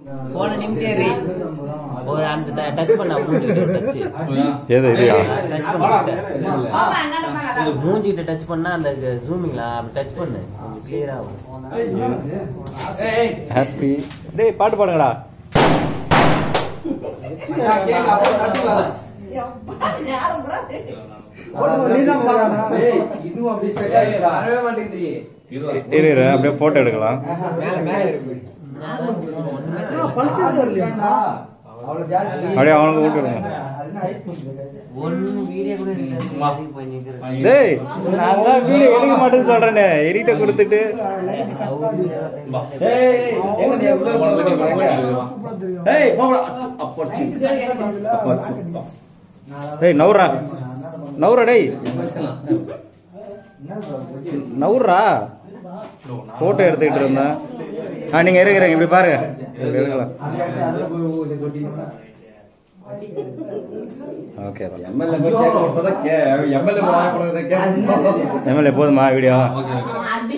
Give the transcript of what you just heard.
போன நிமிஷம் ரீ- ஒரு அந்த டச் பண்ண மூஞ்சிக்கிட்ட டச் எது இதுயா டச் பண்ணிக்கிட்ட இது மூஞ்சிக்கிட்ட டச் பண்ணா அந்த ஜூமிங்ல அப்படி டச் பண்ணு கொஞ்சம் கிளியர் ஆகும் ஹாப்பி டேய் பாட்டு பாடுங்கடா இரு இரு அப்படியே போட்டோ எடுக்கலாம் அப்படியே அவனுக்கு விட்டு விடுங்க ஒன்னு வீடியோ கூட எடுக்கல போய் நிக்கிறேன் டேய் நான் தான் வீடியோ எடுக்க மாட்டேன்னு சொல்றேனே எடிட்ட கொடுத்துட்டு டேய் நவுறா நவுறா டேய் நவுறா போட்டோ எடுத்துக்கிட்டு இருந்தேன் ஆ நீங்க இருக்கிறீங்க இப்படி பாருங்க இப்படி எடுக்கலாம் ஓகே எம்எல்ஏ போதுமா வீடியோ